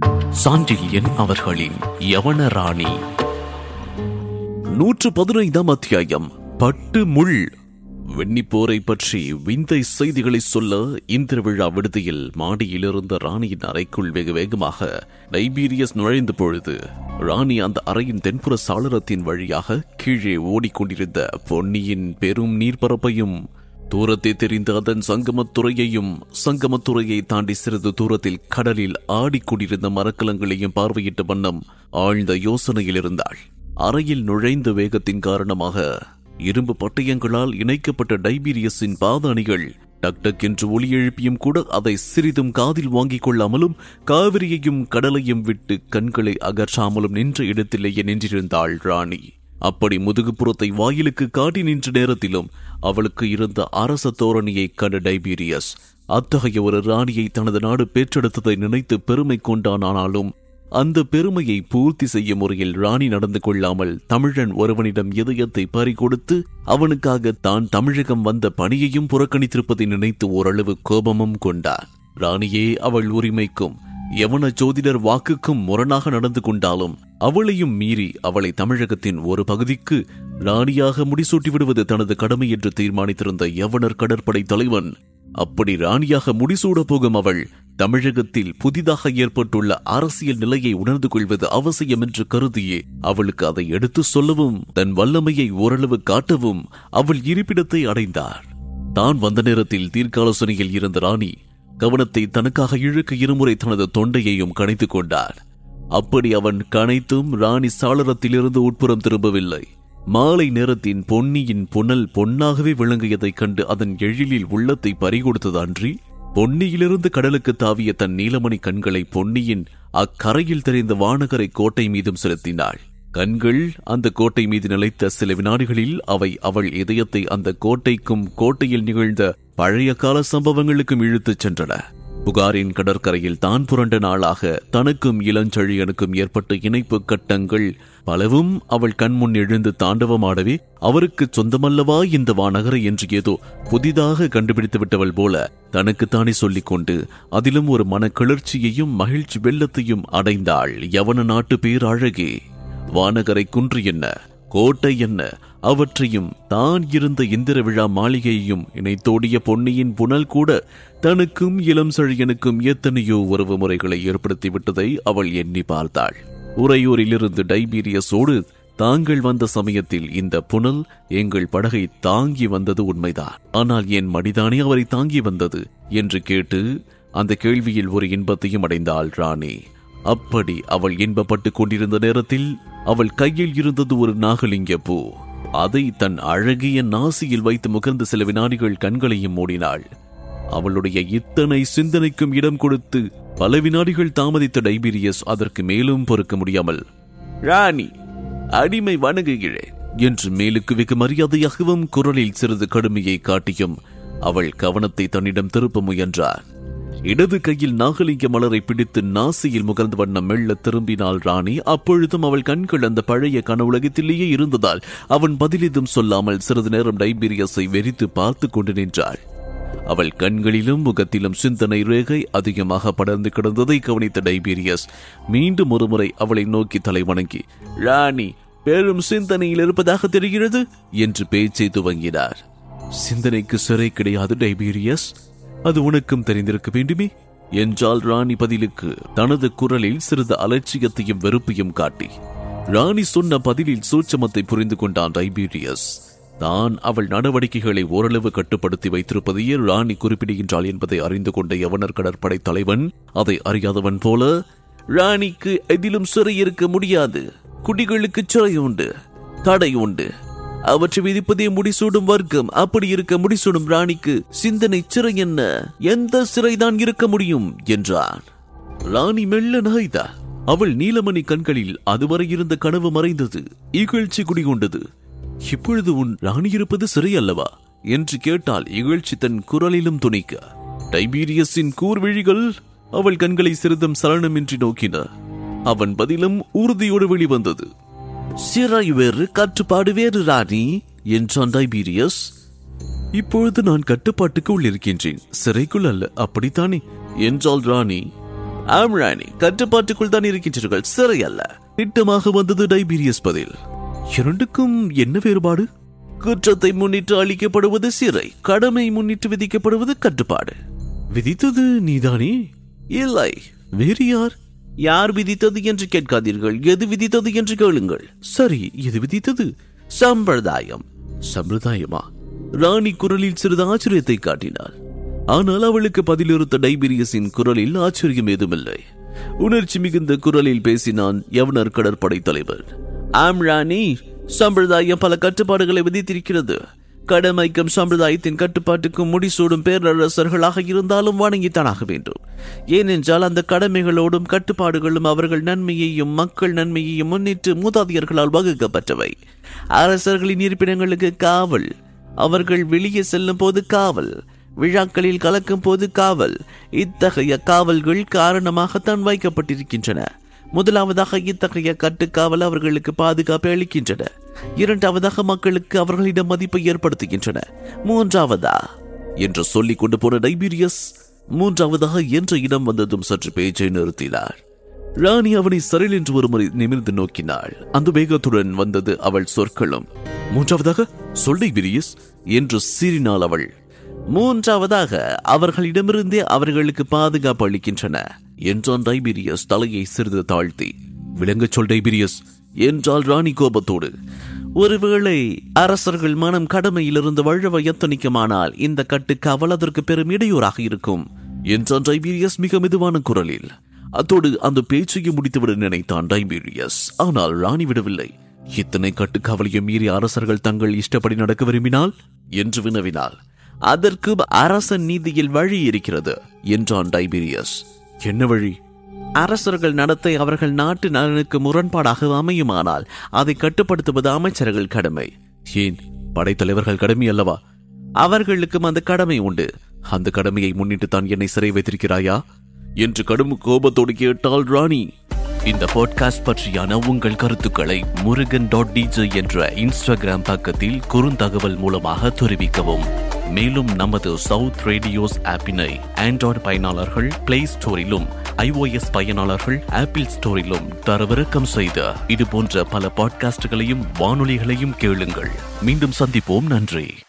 சாண்டில்யன் அவர்களின் யவன ராணி நூற்று பதினைந்தாம் அத்தியாயம் பட்டு முள் வெண்ணிப்போரை பற்றி விந்தை செய்திகளை சொல்ல இந்திர விழா விடுதியில் மாடியில் இருந்த ராணியின் அறைக்குள் வெகு வேகமாக டைபீரியஸ் நுழைந்த பொழுது ராணி அந்த அறையின் தென்புற சாளரத்தின் வழியாக கீழே ஓடிக்கொண்டிருந்த பொன்னியின் பெரும் நீர்ப்பரப்பையும் தூரத்தை தெரிந்த அதன் சங்கமத்துறையையும் சங்கமத்துறையை தாண்டி சிறிது தூரத்தில் கடலில் ஆடிக்கொண்டிருந்த மரக்கலங்களையும் பார்வையிட்ட வண்ணம் ஆழ்ந்த யோசனையில் இருந்தாள் அறையில் நுழைந்த வேகத்தின் காரணமாக இரும்பு பட்டயங்களால் இணைக்கப்பட்ட டைபீரியஸின் பாத அணிகள் டக் டக் என்று ஒலி எழுப்பியும் கூட அதை சிறிதும் காதில் வாங்கிக் கொள்ளாமலும் காவிரியையும் கடலையும் விட்டு கண்களை அகற்றாமலும் நின்ற இடத்திலேயே நின்றிருந்தாள் ராணி அப்படி முதுகுப்புறத்தை வாயிலுக்கு காட்டி நின்ற நேரத்திலும் அவளுக்கு இருந்த அரச தோரணியை கண்ட டைபீரியஸ் அத்தகைய ஒரு ராணியை தனது நாடு பெற்றெடுத்ததை நினைத்து பெருமை கொண்டானானாலும் அந்த பெருமையை பூர்த்தி செய்யும் முறையில் ராணி நடந்து கொள்ளாமல் தமிழன் ஒருவனிடம் இதயத்தை பறிகொடுத்து அவனுக்காக தான் தமிழகம் வந்த பணியையும் புறக்கணித்திருப்பதை நினைத்து ஓரளவு கோபமும் கொண்டார் ராணியே அவள் உரிமைக்கும் யவன ஜோதிடர் வாக்குக்கும் முரணாக நடந்து கொண்டாலும் அவளையும் மீறி அவளை தமிழகத்தின் ஒரு பகுதிக்கு ராணியாக முடிசூட்டி விடுவது தனது கடமை என்று தீர்மானித்திருந்த யவனர் கடற்படை தலைவன் அப்படி ராணியாக முடிசூட போகும் அவள் தமிழகத்தில் புதிதாக ஏற்பட்டுள்ள அரசியல் நிலையை உணர்ந்து கொள்வது அவசியம் என்று கருதியே அவளுக்கு அதை எடுத்து சொல்லவும் தன் வல்லமையை ஓரளவு காட்டவும் அவள் இருப்பிடத்தை அடைந்தார் தான் வந்த நேரத்தில் தீர்க்காலோசனையில் இருந்த ராணி கவனத்தை தனக்காக இழுக்க இருமுறை தனது தொண்டையையும் கணைத்துக் கொண்டார் அப்படி அவன் கனைத்தும் ராணி சாளரத்திலிருந்து உட்புறம் திரும்பவில்லை மாலை நேரத்தின் பொன்னியின் புனல் பொன்னாகவே விளங்கியதைக் கண்டு அதன் எழிலில் உள்ளத்தை பறிகொடுத்தது அன்றி பொன்னியிலிருந்து கடலுக்கு தாவிய தன் நீலமணி கண்களை பொன்னியின் அக்கரையில் தெரிந்த வானகரை கோட்டை மீதும் செலுத்தினாள் கண்கள் அந்த கோட்டை மீது நிலைத்த சில வினாடிகளில் அவை அவள் இதயத்தை அந்த கோட்டைக்கும் கோட்டையில் நிகழ்ந்த பழைய கால சம்பவங்களுக்கும் இழுத்துச் சென்றன புகாரின் கடற்கரையில் தான் புரண்ட நாளாக தனக்கும் இளஞ்செழியனுக்கும் ஏற்பட்ட இணைப்பு கட்டங்கள் பலவும் அவள் கண்முன் எழுந்து தாண்டவமாடவே அவருக்கு சொந்தமல்லவா இந்த வானகரை என்று ஏதோ புதிதாக கண்டுபிடித்து விட்டவள் போல தனக்குத்தானே சொல்லிக் கொண்டு அதிலும் ஒரு மனக்கிளர்ச்சியையும் மகிழ்ச்சி வெள்ளத்தையும் அடைந்தாள் யவன நாட்டு பேரழகே வானகரை குன்று என்ன கோட்டை என்ன அவற்றையும் தான் இருந்த இந்திர விழா மாளிகையையும் இணைத்தோடிய பொன்னியின் புனல் கூட தனக்கும் இளம் செழியனுக்கும் எத்தனையோ உறவு முறைகளை ஏற்படுத்தி விட்டதை அவள் எண்ணி பார்த்தாள் உறையூரிலிருந்து டைபீரியஸோடு தாங்கள் வந்த சமயத்தில் இந்த புனல் எங்கள் படகை தாங்கி வந்தது உண்மைதான் ஆனால் என் மடிதானே அவரை தாங்கி வந்தது என்று கேட்டு அந்த கேள்வியில் ஒரு இன்பத்தையும் அடைந்தாள் ராணி அப்படி அவள் இன்பப்பட்டுக் கொண்டிருந்த நேரத்தில் அவள் கையில் இருந்தது ஒரு நாகலிங்க பூ அதை தன் அழகிய நாசியில் வைத்து முகர்ந்து சில வினாடிகள் கண்களையும் மூடினாள் அவளுடைய இத்தனை சிந்தனைக்கும் இடம் கொடுத்து பல வினாடிகள் தாமதித்த டைபீரியஸ் அதற்கு மேலும் பொறுக்க முடியாமல் ராணி அடிமை வணங்குகிறேன் என்று மேலுக்கு வெகு மரியாதையாகவும் குரலில் சிறிது கடுமையை காட்டியும் அவள் கவனத்தை தன்னிடம் திருப்ப முயன்றார் இடது கையில் நாகலிங்க மலரை பிடித்து நாசியில் முகர்ந்த வண்ணம் மெல்ல திரும்பினாள் ராணி அப்பொழுதும் அவள் கண்கள் அந்த பழைய கனவுலகத்திலேயே இருந்ததால் அவன் பதிலிதும் சொல்லாமல் சிறிது நேரம் டைபீரியஸை வெறித்து பார்த்து கொண்டு நின்றாள் அவள் கண்களிலும் முகத்திலும் சிந்தனை ரேகை அதிகமாக படர்ந்து கிடந்ததை கவனித்த டைபீரியஸ் மீண்டும் ஒருமுறை அவளை நோக்கி தலை வணங்கி ராணி பெரும் சிந்தனையில் இருப்பதாக தெரிகிறது என்று பேச்சை துவங்கினார் சிந்தனைக்கு சிறை கிடையாது டைபீரியஸ் அது உனக்கும் தெரிந்திருக்க வேண்டுமே என்றால் ராணி பதிலுக்கு தனது குரலில் சிறிது அலட்சியத்தையும் வெறுப்பையும் காட்டி ராணி சொன்ன பதிலில் சூட்சமத்தை புரிந்து கொண்டான் டைபீரியஸ் தான் அவள் நடவடிக்கைகளை ஓரளவு கட்டுப்படுத்தி வைத்திருப்பதையே ராணி குறிப்பிடுகின்றாள் என்பதை அறிந்து கொண்ட யவனர் கடற்படை தலைவன் அதை அறியாதவன் போல ராணிக்கு எதிலும் சிறை இருக்க முடியாது குடிகளுக்கு சிறை உண்டு தடை உண்டு அவற்றை விதிப்பதே முடிசூடும் வர்க்கம் அப்படி இருக்க முடிசூடும் ராணிக்கு சிந்தனை சிறை என்ன எந்த சிறைதான் இருக்க முடியும் என்றான் ராணி மெல்ல நகைத்தார் அவள் நீலமணி கண்களில் அதுவரை இருந்த கனவு மறைந்தது இகழ்ச்சி குடிகொண்டது இப்பொழுது உன் ராணி இருப்பது சிறை அல்லவா என்று கேட்டால் இகழ்ச்சி தன் குரலிலும் துணிக்க டைபீரியஸின் கூர்விழிகள் அவள் கண்களை சிறிதும் சலனமின்றி நோக்கின அவன் பதிலும் உறுதியோடு வெளிவந்தது சிறை வேறு கட்டுப்பாடு வேறு ராணி என்றான் டைபீரியஸ் இப்பொழுது நான் கட்டுப்பாட்டுக்கு உள் இருக்கின்றேன் சிறைக்குள் அல்ல அப்படித்தானே என்றாள் ராணி ஆம் ராணி கட்டுப்பாட்டுக்குள் தான் இருக்கின்றீர்கள் சிறை அல்ல திட்டமாக வந்தது டைபீரியஸ் பதில் இரண்டுக்கும் என்ன வேறுபாடு குற்றத்தை முன்னிட்டு அளிக்கப்படுவது சிறை கடமை முன்னிட்டு விதிக்கப்படுவது கட்டுப்பாடு விதித்தது நீதானே இல்லை வேறு யார் யார் விதித்தது என்று கேட்காதீர்கள் எது விதித்தது என்று கேளுங்கள் சரி எது விதித்தது சம்பிரதாயம் சம்பிரதாயமா ராணி குரலில் சிறிது ஆச்சரியத்தை காட்டினாள் ஆனால் அவளுக்கு பதிலிருத்த டைபீரியஸின் குரலில் ஆச்சரியம் ஏதுமில்லை உணர்ச்சி மிகுந்த குரலில் பேசினான் யவனர் கடற்படை தலைவர் ஆம் ராணி சம்பிரதாயம் பல கட்டுப்பாடுகளை விதித்திருக்கிறது கடமைக்கும் சம்பிரதாயத்தின் கட்டுப்பாட்டுக்கும் முடிசூடும் பேரரசர்களாக இருந்தாலும் வணங்கித்தானாக வேண்டும் ஏனென்றால் அந்த கடமைகளோடும் கட்டுப்பாடுகளும் அவர்கள் நன்மையையும் மக்கள் நன்மையையும் முன்னிட்டு மூதாதையர்களால் வகுக்கப்பட்டவை அரசர்களின் இருப்பிடங்களுக்கு காவல் அவர்கள் வெளியே செல்லும் போது காவல் விழாக்களில் கலக்கும் போது காவல் இத்தகைய காவல்கள் காரணமாகத்தான் வைக்கப்பட்டிருக்கின்றன முதலாவதாக இத்தகைய கட்டுக்காவல் அவர்களுக்கு பாதுகாப்பை அளிக்கின்றன இரண்டாவதாக மக்களுக்கு அவர்களிடம் மதிப்பை ஏற்படுத்துகின்றன மூன்றாவதா என்று சொல்லிக் கொண்டு போன டைபீரியஸ் மூன்றாவதாக என்ற இடம் வந்ததும் சற்று பேச்சை நிறுத்தினார் ராணி அவனை சரில் என்று ஒருமுறை நிமிர்ந்து நோக்கினாள் அந்த வேகத்துடன் வந்தது அவள் சொற்களும் மூன்றாவதாக சொல் டைபீரியஸ் என்று சீறினாள் அவள் மூன்றாவதாக அவர்களிடமிருந்தே அவர்களுக்கு பாதுகாப்பு அளிக்கின்றன என்றான் டைபீரியஸ் தலையை சிறிது தாழ்த்தி விளங்கச் சொல் டைபீரியஸ் என்றால் ராணி கோபத்தோடு ஒருவேளை அரசர்கள் மனம் கடமையிலிருந்து வழுவ எத்தனிக்குமானால் இந்த கட்டுக்காவல் அதற்கு பெரும் இடையூறாக இருக்கும் என்றான் டைபீரியஸ் மிக மெதுவான குரலில் அத்தோடு அந்த பேச்சையை முடித்துவிட நினைத்தான் டைபீரியஸ் ஆனால் ராணி விடவில்லை இத்தனை கட்டுக்காவலையும் மீறி அரசர்கள் தங்கள் இஷ்டப்படி நடக்க விரும்பினால் என்று வினவினாள் அதற்கு அரசன் நீதியில் வழி இருக்கிறது என்றான் டைபீரியஸ் என்ன வழி அரசர்கள் நடத்தை அவர்கள் நாட்டு நலனுக்கு முரண்பாடாக அமையுமானால் அதை கட்டுப்படுத்துவது அமைச்சர்கள் கடமை ஏன் படைத்தலைவர்கள் கடமை அல்லவா அவர்களுக்கும் அந்த கடமை உண்டு அந்த கடமையை முன்னிட்டு தான் என்னை சிறை வைத்திருக்கிறாயா என்று கடும் கோபத்தோடு கேட்டாள் ராணி இந்த பாட்காஸ்ட் பற்றியான உங்கள் கருத்துக்களை முருகன் டாட் டிஜே என்ற இன்ஸ்டாகிராம் பக்கத்தில் குறுந்தகவல் மூலமாக தெரிவிக்கவும் மேலும் நமது சவுத் ரேடியோஸ் ஆப்பினை ஆண்ட்ராய்டு பயனாளர்கள் பிளே ஸ்டோரிலும் ஐஓஎஸ் பயனாளர்கள் ஆப்பிள் ஸ்டோரிலும் தரவிறக்கம் செய்த இது போன்ற பல பாட்காஸ்டுகளையும் வானொலிகளையும் கேளுங்கள் மீண்டும் சந்திப்போம் நன்றி